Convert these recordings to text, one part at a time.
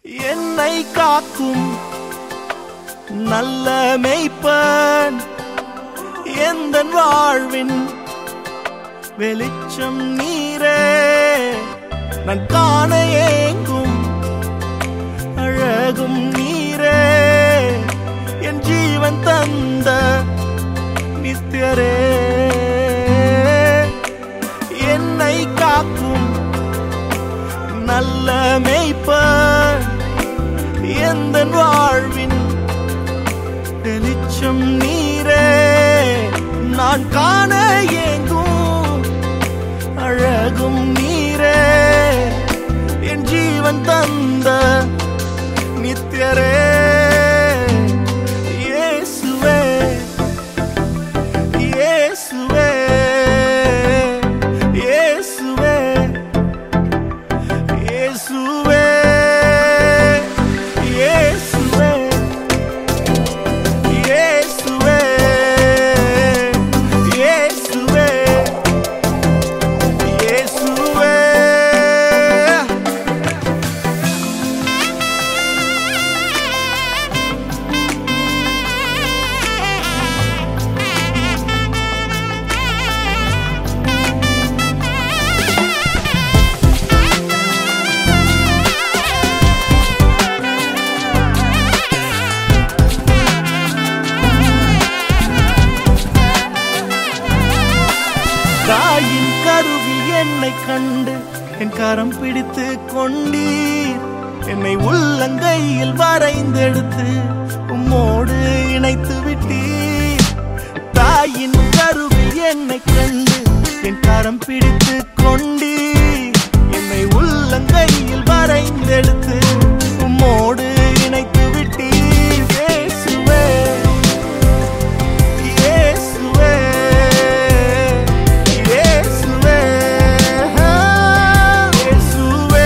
என்னை காக்கும் நல்ல மெய்ப்பன் எந்த வாழ்வின் வெளிச்சம் நீரே நான் காண ஏங்கும் அழகும் நீரே என் ஜீவன் தந்த நித்தியரே என்னை காக்கும் நல்ல மெய்ப்பன் எந்த வாழ்வின் வெளிச்சம் நீரே நான் காண ஏங்கும் அழகும் நீரே என் ஜீவன் தந்த நித்தியரே இயேசுவே இயேசுவே இயேசுவே இயேசுவே இயேசுவே இயேசுவே இயேசுவே இயேசுவே தாயின் கருவில் என்னை கண்டு என் கரம் பிடித்து கொண்டீர் என்னை உள்ளங்கையில் வரைந்தெடுத்து உம்மோடு இணைத்து விட்டீர் தாயின் கருவில் என்னை கண்டு என் கரம் பிடித்து கொண்டீர் என்னை உள்ளங்கையில் வரைந்தெடுத்து உம்மோடு இணைத்து விட்டீர் இயேசுவே இயேசுவே இயேசுவே இயேசுவே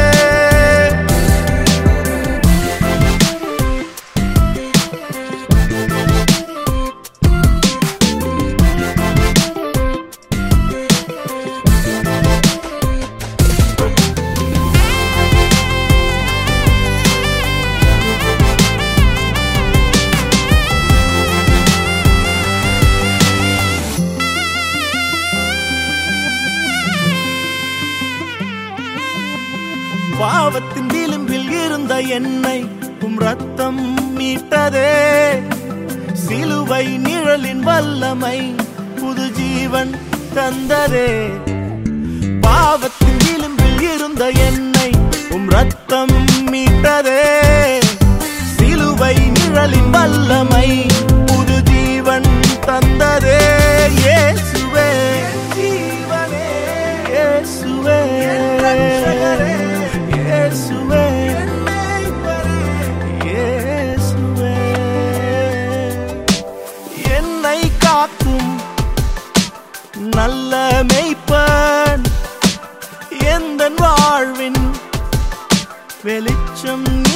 பாவத்தின் விளிம்பில் இருந்த என்னை உம் ரத்தம் மீட்டதே சிலுவை நிழலின் வல்லமை புது ஜீவன் தந்ததே பாவத்தின் விளிம்பில் இருந்த என்னை உம் ரத்தம் மீட்டதே சிலுவை நிழலின் வல்லமை புது ஜீவன் தந்ததே இயேசுவே ஜீவனே இயேசுவே இயேசுவே இயேசுவே என்னை காக்கும் நல்ல மெய்ப்பன் எந்த வாழ்வின் வெளிச்சம்